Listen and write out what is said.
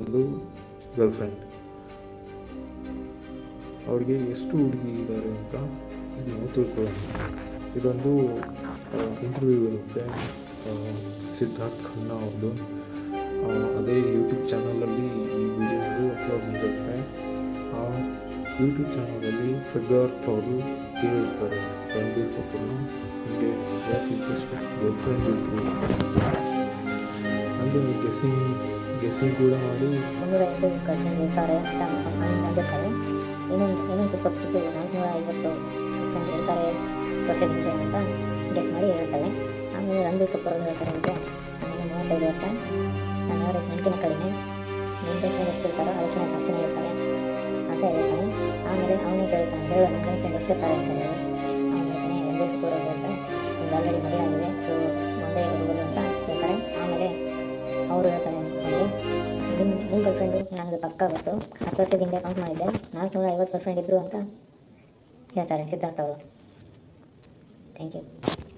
ಒಂದು girl friend ಅವ್ರಿಗೆ ಎಷ್ಟು ಹುಡುಗಿ ಇದ್ದಾರೆ ಅಂತ ಇದು ನಾವು ತಿಳ್ಕೊಳ್ಳೋಣ ಇದೊಂದು ಇಂಟರ್ವ್ಯೂ ಇರುತ್ತೆ ಆ, ಸಿದ್ಧಾರ್ಥ್ ಖನ್ನಾ ಅವ್ರದ್ದು ಆ, ಅದೇ ಯೂಟ್ಯೂಬ್ ಚಾನಲಲ್ಲಿ ಈ ವಿಡಿಯೋದು ಅಪ್ಲೋಡ್ ಮಾಡಿರ್ತಾರೆ ಆ ಯೂಟ್ಯೂಬ್ ಚಾನಲಲ್ಲಿ ಸಿದ್ಧಾರ್ಥ್ ಅವರು ಕೇಳಿರ್ತಾರೆ ರಣಬೀರ್ ಕಪೂರ್ನ ಹಿಂಗೆ ಯಾಕೆ ಗರ್ಲ್ ಫ್ರೆಂಡ್ ಇತ್ತು ಅಂದರೆ ಗೆಸ್ಸಿಂಗ್ ಗೆಸ್ಸಿಂಗ್ ಕೂಡ ಮಾಡಿ ಮುನ್ನೂರ ಐದು ಗರ್ಲ್ಫ್ರೆಂಡ್ ಇರ್ತಾರೆ ಅಂತ ಅನ್ಕೊಂಡು ಅಂದಿರ್ತಾರೆ ಇನ್ನೊಂದು ಇನ್ನೊಂದು ಸ್ವಲ್ಪ ಪುಟ್ಟು ನಾಲ್ಕುನೂರ ಐವತ್ತು ಗರ್ಲ್ಫ್ರೆಂಡ್ ಇರ್ತಾರೆ ವರ್ಷದಿಂದ ಅಂತ ಗೆಸ್ ಮಾಡಿ ಹೇಳ್ತಾರೆ ಆಮೇಲೆ ರಣಬೀರ್ ಕಪೂರ್ ಅವ್ರು ಹೇಳ್ತಾರೆ ಅಂದರೆ ನನಗೆ ಮೂವತ್ತೈದು ವರ್ಷ ನನ್ನ ಅವರ ಸಂಖ್ಯೆನ ಕಡಿಮೆ ನಿಮ್ಮ ಗರ್ಲ್ಫ್ರೆಂಡ್ ಎಷ್ಟು ಇರ್ತಾರೋ ಅದಕ್ಕಿಂತ ಜಾಸ್ತಿನೇ ಇರ್ತಾರೆ ಅಂತ ಹೇಳ್ತಾನೆ ಆಮೇಲೆ ಅವನೇ ಕೇಳ್ತಾನೆ ಹೇಳು ನನ್ನ ಗರ್ಲ್ಫ್ರೆಂಡ್ ಎಷ್ಟಿರ್ತಾರೆ ಅಂತ ಹೇಳಿ ಅವ್ನು ಹೇಳ್ತಾನೆ ರಣಬೀರ್ ಕಪೂರ್ ಅವ್ರು ಹೇಳ್ತಾರೆ ಒಂದು ಆಲ್ರೆಡಿ ಮದುವೆ ಆಗಿದೆ ಸೊ ಒಂದೇ ಇರ್ಬೋದು ಅಂತ ಹೇಳ್ತಾರೆ ಆಮೇಲೆ ಅವರು ಹೇಳ್ತಾರೆ ಅಂದರೆ ನಿಮ್ಮ ನಿಮ್ಮ ಗರ್ಲ್ಫ್ರೆಂಡು ನನಗೆ ಪಕ್ಕ ಗೊತ್ತು ಹತ್ತು ವರ್ಷದ ಹಿಂದೆ ಕೌಂಟ್ ಮಾಡಿದ್ದೆ ನಾಲ್ಕುನೂರ ಐವತ್ತು ಗರ್ಲ್ಫ್ರೆಂಡ್ ಇದ್ದರು ಅಂತ ಹೇಳ್ತಾರೆ ಸಿದ್ಧಾರ್ಥ ಅವರು ಥ್ಯಾಂಕ್ ಯು